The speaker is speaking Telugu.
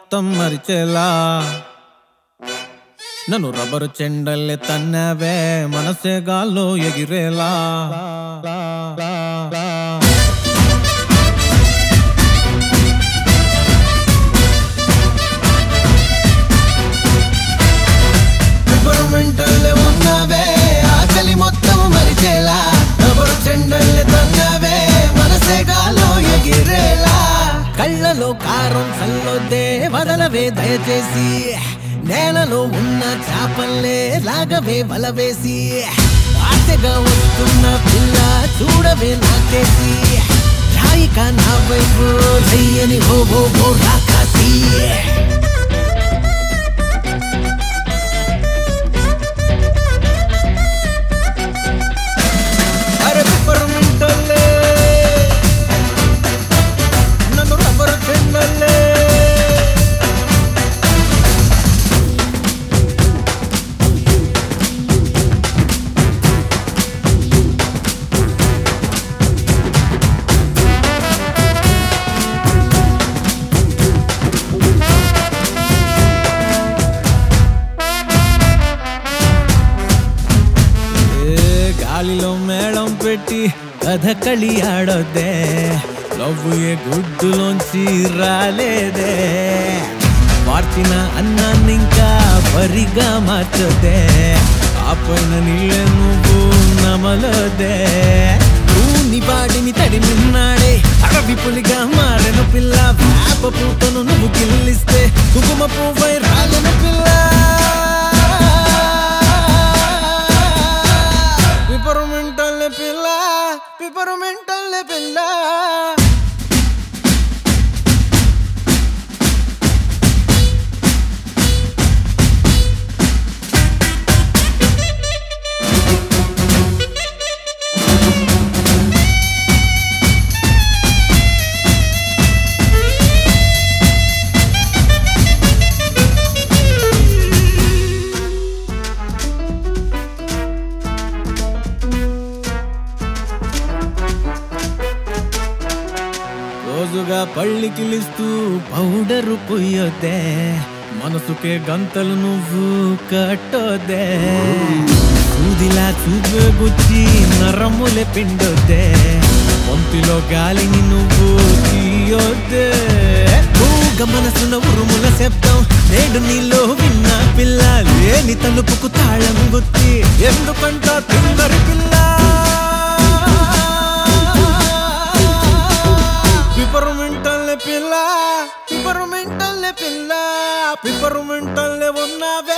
మొత్తం మరిచేలా నన్ను రబ్బరు చెండల్లే తన్నవే మనసే గాల్లో ఎగిరేలా మెంటల్ ఉన్నవే ఆకలి మొత్తం మరిచేలా ఎవరు చెండల్ని తన్నవే మనసే గాలో ఎగిరేలా కళ్ళలో కారం చల్లొద్దే వదలవే దయచేసి నేలలో ఉన్న చేపల్లే లాగవే వలవేసి ఆశగా వస్తున్న పిల్ల చూడవే నాకేసి రాయిక నా వైపు చెయ్యని హో హో హో రాకాసి అరే పిప్పరు మింటల్లే నన్ను రబ్బరు చెండల్లే ఏ గాలిలో మేళం పెట్టి కథకళి ఆడొద్దే లవ్ ఏ గుడ్డులోంచి రాలేదే మార్చిన అన్నాన్నింకా వరిగా మార్చొద్దే ఆ పైన నీళ్ళే నువ్వు నమలొద్దే నీ వాడిని తడిమిన్నాడే అడవి పులిగా మారిన పిల్ల వేప పూతను నువ్వు గిల్లిస్తే కుంకుమ పువ్వై రాలిన పిల్ల పిపరుమెంటల్ పిల్ల పిపరుమెంటల్ పిల్ల రోజుగా పళ్ళికిలిస్తూ పౌడరు పొయ్యొద్దే మనసుకే గంతలు నువ్వు కట్టొద్దే సూదిలా చూపే గుచ్చి నరములే పిండొద్దే వంతిలో గాలిని నువ్వు తీయొద్దే మూగ మనసున ఉరుముల శబ్దం నేడు నీలో విన్న పిల్ల లేని తలుపుకు తాళం గుత్తి ఎందుకంట తిందరి పిల్ల పిపరుమెంటల్ పిల్ల పిపరుమెంటల్ పిల్ల పిపరుమెంటల్ ఉన్నవే